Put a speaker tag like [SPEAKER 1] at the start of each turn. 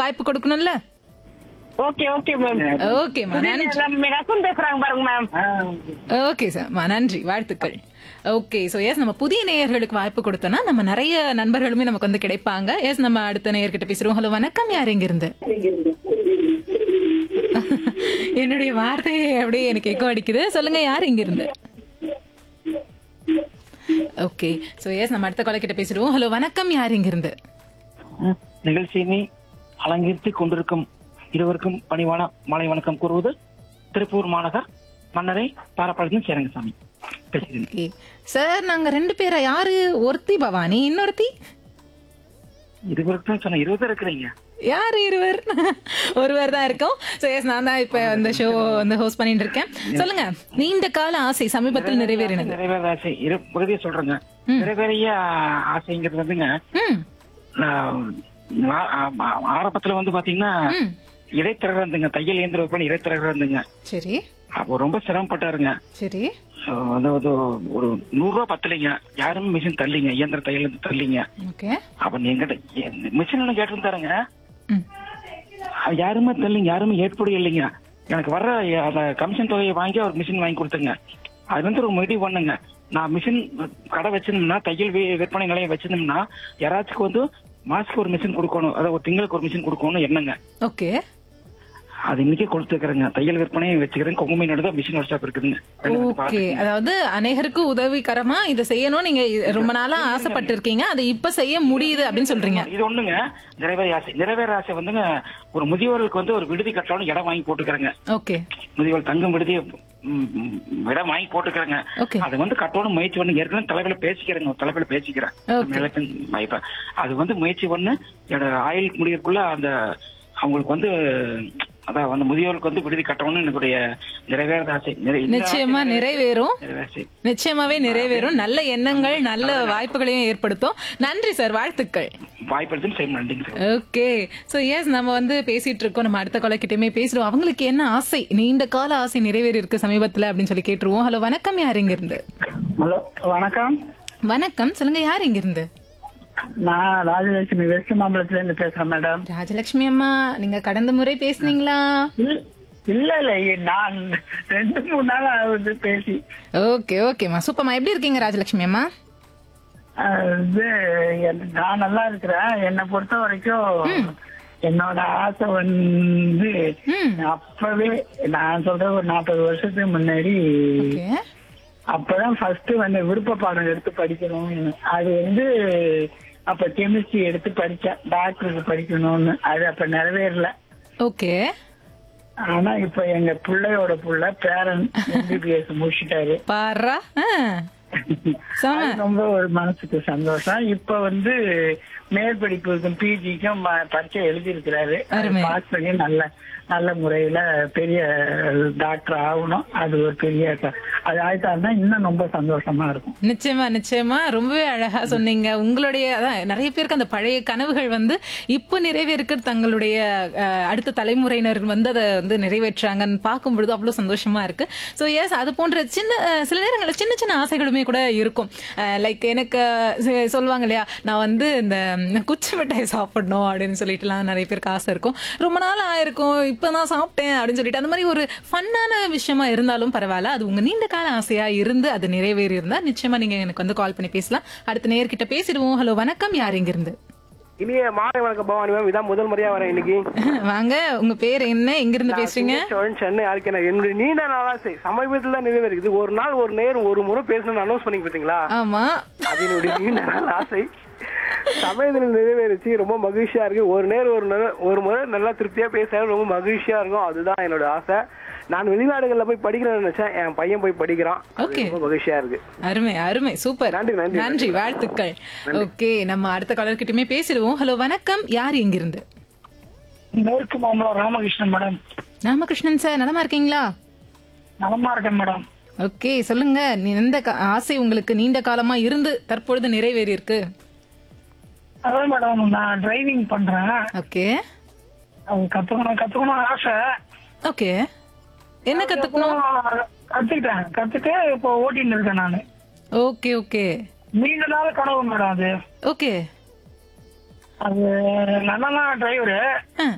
[SPEAKER 1] வாய்ப்பு கொடுக்கணும்ல
[SPEAKER 2] okay okay ma'am
[SPEAKER 1] ஓகேம்மா நன்றி
[SPEAKER 2] ரசம் பேசுறாங்க பாருங்க மேம்
[SPEAKER 1] ஓகே சார் நன்றி வாழ்த்துக்கள் ஓகே ஸோ எஸ் நம்ம புதிய நேயர்களுக்கு வாய்ப்பு கொடுத்தோம்னா நம்ம நிறைய நண்பர்களுமே நமக்கு வந்து கிடைப்பாங்க எஸ் நம்ம அடுத்த நேயர்கிட்ட பேசுறோம் ஹலோ வணக்கம் யார் இங்க இருந்து என்னுடைய வார்த்தையை அப்படியே எனக்கு எக்கோ அடிக்குது சொல்லுங்க யார் இங்க இருந்து ஓகே ஸோ எஸ் நம்ம அடுத்த கொலை கிட்ட பேசுறோம் ஹலோ வணக்கம் யார் இங்க இருந்து
[SPEAKER 3] நிகழ்ச்சியினை அலங்கரித்து கொண்டிருக்கும் இருவருக்கும் பணிவான மாலை வணக்கம் கூறுவது திருப்பூர் மாநகர் மன்னரை பாரப்பாளத்தின் சேரங்கசாமி பேசுகிறேன்
[SPEAKER 1] ஓகே சார் நாங்க ரெண்டு பேரா யாரு ஒருத்தி பவானி இன்னொருத்தி
[SPEAKER 3] இருவருக்கு தான் சொன்ன இருபது இருக்கிறீங்க
[SPEAKER 1] யார் இருவர் ஒருவர் தான் இருக்கோம் ஸோ எஸ் நான் தான் இப்போ இந்த ஷோ வந்து ஹோஸ்ட் பண்ணிட்டு இருக்கேன் சொல்லுங்க நீண்ட கால ஆசை சமீபத்தில் நிறைவேறினது
[SPEAKER 3] நிறைவேற ஆசை இரு பகுதியை சொல்றேங்க நிறைவேறிய ஆசைங்கிறது வந்துங்க
[SPEAKER 1] ம்
[SPEAKER 3] நான் நான் ஆ- ஆரம்பத்துல வந்து பாத்தீங்கன்னா
[SPEAKER 1] ம்
[SPEAKER 3] இடைத்தரகர் இருந்துங்க தையல் இயந்திர விற்பனை இடைத்தரகர் இருந்துங்க
[SPEAKER 1] சரி
[SPEAKER 3] அப்போ ரொம்ப சிரமப்பட்டாருங்க
[SPEAKER 1] சரி
[SPEAKER 3] So, அதாவது ஒரு நூறு ரூபா பத்தலைங்க யாரும் மிஷின் தள்ளிங்க இயந்திர தையல் இருந்து தள்ளிங்க
[SPEAKER 1] ஓகே
[SPEAKER 3] அப்ப நீங்க மிஷின் கேட்டிருந்தாருங்க
[SPEAKER 1] ம்
[SPEAKER 3] அது யாருமே தெரியலங்க யாருமே ஏற்புடைய இல்லைங்க எனக்கு வர்ற அந்த கமிஷன் தொகையை வாங்கி அவர் மிஷின் வாங்கி கொடுத்துங்க அது வந்து ஒரு முடிவு பண்ணுங்க நான் மிஷின் கடை வச்சிருந்தோம்னா தையல் வி- விற்பனை நிலையம் வச்சிருந்தோம்னா யாராச்சுக்கு வந்து மாசத்துக்கு ஒரு மிஷின் கொடுக்கணும் அதாவது ஒரு திங்களுக்கு ஒரு மிஷின் கொடுக்கணும் என்னங்க
[SPEAKER 1] ஓகே
[SPEAKER 3] அது இன்னைக்கே கொடுத்துக்கிறேங்க தையல் விற்பனையும் வச்சுக்கிறேன் கொங்குமை நடுதான் மிஷின் ஒர்க் ஷாப் இருக்குதுங்க ரெண்டு பேரும்
[SPEAKER 1] ஓகே
[SPEAKER 3] பார்த்துக்கங்க.
[SPEAKER 1] அதாவது அநேகருக்கு உதவிகரமா இதை செய்யணும் நீங்க ரொம்ப நாளா ஆசைப்பட்டு இருக்கீங்க அதை இப்ப செய்ய முடியுது அப்படின்னு சொல்றீங்க
[SPEAKER 3] இது ஒண்ணுங்க நிறைவேற ஆசை நிறைவேற ஆசை வந்துங்க ஒரு முதியோர்களுக்கு வந்து ஒரு விடுதி கட்டணும்னு இடம் வாங்கி போட்டுக்கிறேங்க
[SPEAKER 1] ஓகே
[SPEAKER 3] முதியோர் தங்கும் விடுதி ம், ம், இடம் வாங்கி போட்டுக்கிறேங்க
[SPEAKER 1] ஓகே
[SPEAKER 3] அது வந்து கட்டணும் முயற்சி பண்ணு ஏற்கனவே தலைமையில பேசிக்கிறேங்க ஒரு தலைமையில பேசிக்கிறேன்
[SPEAKER 1] Okay.
[SPEAKER 3] மேலத்தின் வாய்ப்பா. அது வந்து முயற்சி பண்ணு என்னோட ஆயுள் முடியறதுக்குள்ள அந்த அவங்களுக்கு வந்து அதான் அந்த முதியோருக்கு வந்து விடுதி கட்டணும்னு என்னுடைய நிறைவேறத ஆசை நிறை- இந்த
[SPEAKER 1] நிச்சயமா
[SPEAKER 3] ஆசை
[SPEAKER 1] நிறைவேறும்
[SPEAKER 3] நிறைவேற
[SPEAKER 1] நிச்சயமாவே நிறைவேறும் நல்ல எண்ணங்கள் நல்ல வாய்ப்புகளையும் ஏற்படுத்தும் நன்றி சார் வாழ்த்துக்கள்
[SPEAKER 3] வாய்ப்பு செய்ய நன்றிங்க சார்
[SPEAKER 1] ஓகே சோ எஸ் நம்ம வந்து பேசிட்டு இருக்கோம் நம்ம அடுத்த கொலைக்கிட்டயுமே பேசுறோம் அவங்களுக்கு என்ன ஆசை நீண்ட கால ஆசை நிறைவேறி இருக்கு சமீபத்துல அப்படின்னு சொல்லி கேட்டுருவோம் ஹலோ வணக்கம் யார் இங்க இருந்து
[SPEAKER 2] ஹலோ வணக்கம்
[SPEAKER 1] வணக்கம் சொல்லுங்க யார் இங்க இருந்து
[SPEAKER 2] நான் ராஜலட்சுமி வெஸ்ட் மாம்பலத்துல இருந்து பேசுறேன் மேடம்
[SPEAKER 1] ராஜலட்சுமி அம்மா நீங்க கடந்த முறை பேசுனீங்களா
[SPEAKER 2] இல்ல- இல்ல இல்ல நான் ரெண்டு மூணு நாள் ஆகுது பேசி
[SPEAKER 1] ஓகே ஓகேம்மா சூப்பர்மா எப்படி இருக்கீங்க ராஜலட்சுமி அம்மா
[SPEAKER 2] அஹ் இது என்- நான் நல்லா இருக்கிறேன் என்னை பொறுத்த வரைக்கும் என்னோட ஆசை வந்து
[SPEAKER 1] ம்
[SPEAKER 2] அப்பவே நான் சொல்றேன் ஒரு நாற்பது வருஷத்துக்கு முன்னாடி
[SPEAKER 1] ஓகே
[SPEAKER 2] அப்பதான் ஃபர்ஸ்ட் வந்து விருப்ப பாடம் எடுத்து படிக்கணும் அது வந்து அப்ப கெமிஸ்ட்ரி எடுத்து படிச்சேன் டாக்டருக்கு படிக்கணும்னு அது அப்ப நிறைவேறல
[SPEAKER 1] ஓகே
[SPEAKER 2] ஆனா இப்ப எங்க பிள்ளையோட புள்ள பேரன் எம்பிபிஎஸ் முடிச்சிட்டாரு
[SPEAKER 1] பாரா செம
[SPEAKER 2] அது ரொம்ப ஒரு மனசுக்கு சந்தோஷம் இப்ப வந்து மேற்படிப்புக்கும் பிஜிக்கும் பரீட்சை எழுதி இருக்கிறாரு
[SPEAKER 1] அருமை.
[SPEAKER 2] பாஸ் பண்ணி நல்ல நல்ல முறையில பெரிய டாக்டர் ஆகணும் அது ஒரு பெரிய க- அது ஆயிட்டாருன்னா இன்னும் ரொம்ப சந்தோஷமா இருக்கும்
[SPEAKER 1] நிச்சயமா நிச்சயமா ரொம்பவே அழகா சொன்னீங்க உங்களுடைய அதான் நிறைய பேருக்கு அந்த பழைய கனவுகள் வந்து இப்போ நிறைவேற்க தங்களுடைய அஹ், அடுத்த தலைமுறையினர் வந்து அதை வந்து நிறைவேற்றாங்கன்னு பார்க்கும் பொழுது அவ்வளவு சந்தோஷமா இருக்கு ஸோ எஸ் அது போன்ற சின்ன அஹ், சில நேரங்களில் சின்ன சின்ன ஆசைகளுமே கூட இருக்கும் லைக் எனக்கு அஹ், சொல்லுவாங்க இல்லையா நான் வந்து இந்த ம், குச்சி மிட்டாய் சாப்பிடணும் அப்படின்னு சொல்லிட்டுலாம் நிறைய பேருக்கு ஆசை இருக்கும் ரொம்ப நாள் ஆயிருக்கும் இப்பதான் சாப்பிட்டேன் அப்படின்னு சொல்லிட்டு அந்த மாதிரி ஒரு ஃபன்னான விஷயமா இருந்தாலும் பரவாயில்ல அது உங்க நீண்ட கால ஆசையா இருந்து அது நிறைவேறி இருந்தா நிச்சயமா நீங்க எனக்கு வந்து கால் பண்ணி பேசலாம் அடுத்த நேர்கிட்ட பேசிடுவோம் ஹலோ வணக்கம் யார் இங்க இருந்து
[SPEAKER 4] இனிய மாலை வணக்கம் பவானி மேம் இதான் முதல் முறையா வரேன் இன்னைக்கு
[SPEAKER 1] வாங்க உங்க பேர் என்ன எங்க இருந்து பேசுறீங்க
[SPEAKER 4] சோழன் சென்னை யாருக்கு எனக்கு என்னுடைய நீண்ட நாளா சரி சமீபத்தில் தான் நிறைவேறுது ஒரு நாள் ஒரு நேரம் ஒரு முறை பேசணும்னு அனௌன்ஸ் பண்ணி பார்த்தீங்களா
[SPEAKER 1] ஆமா
[SPEAKER 4] அது என்னுடைய நீண்ட நாள் ஆசை சமயத்தில் நிறைவேறிச்சு ரொம்ப மகிழ்ச்சியா இருக்கு ஒரு நேரம் ஒரு நேரம் ஒரு முறை நல்லா திருப்தியா பேச ரொம்ப மகிழ்ச்சியா இருக்கும் அதுதான் என்னோட ஆசை நான் வெளிநாடுகள்ல போய் படிக்கிறேன்னு நினைச்சேன் என் பையன் போய் படிக்கிறான் அது
[SPEAKER 1] Okay.
[SPEAKER 4] ரொம்ப மகிழ்ச்சியா இருக்கு
[SPEAKER 1] அருமை அருமை சூப்பர்
[SPEAKER 4] நன்றி, நன்றி,
[SPEAKER 1] நன்றி வாழ்த்துக்கள் ஓகே நம்ம அடுத்த காலர்கிட்டயுமே பேசிடுவோம் ஹலோ வணக்கம் யார் இங்க இருந்து
[SPEAKER 2] மேற்கு மாம்பலம் ராமகிருஷ்ணன் மேடம்
[SPEAKER 1] ராமகிருஷ்ணன் சார் நலமா இருக்கீங்களா
[SPEAKER 2] நலமா இருக்கேன் மேடம்
[SPEAKER 1] ஓகே சொல்லுங்க நீ எந்த கா- ஆசை உங்களுக்கு நீண்ட காலமா இருந்து தற்பொழுது நிறைவேறி இருக்கு
[SPEAKER 2] அதான் மேடம் நான் டிரைவிங் பண்றேன்
[SPEAKER 1] ஓகே
[SPEAKER 2] அது கத்துக்கணும் கத்துக்கணும் ஆசை
[SPEAKER 1] ஓகே என்ன கத்துக்கணும்
[SPEAKER 2] கத்துக்கிட்டேன் கத்துட்டு இப்போ ஓட்டிட்டு இருக்கேன் நானு
[SPEAKER 1] ஓகே ஓகே
[SPEAKER 2] நீண்ட நாள் கனவு மேடம் அது
[SPEAKER 1] ஓகே
[SPEAKER 2] அது நல்லா டிரைவரு
[SPEAKER 1] ஆ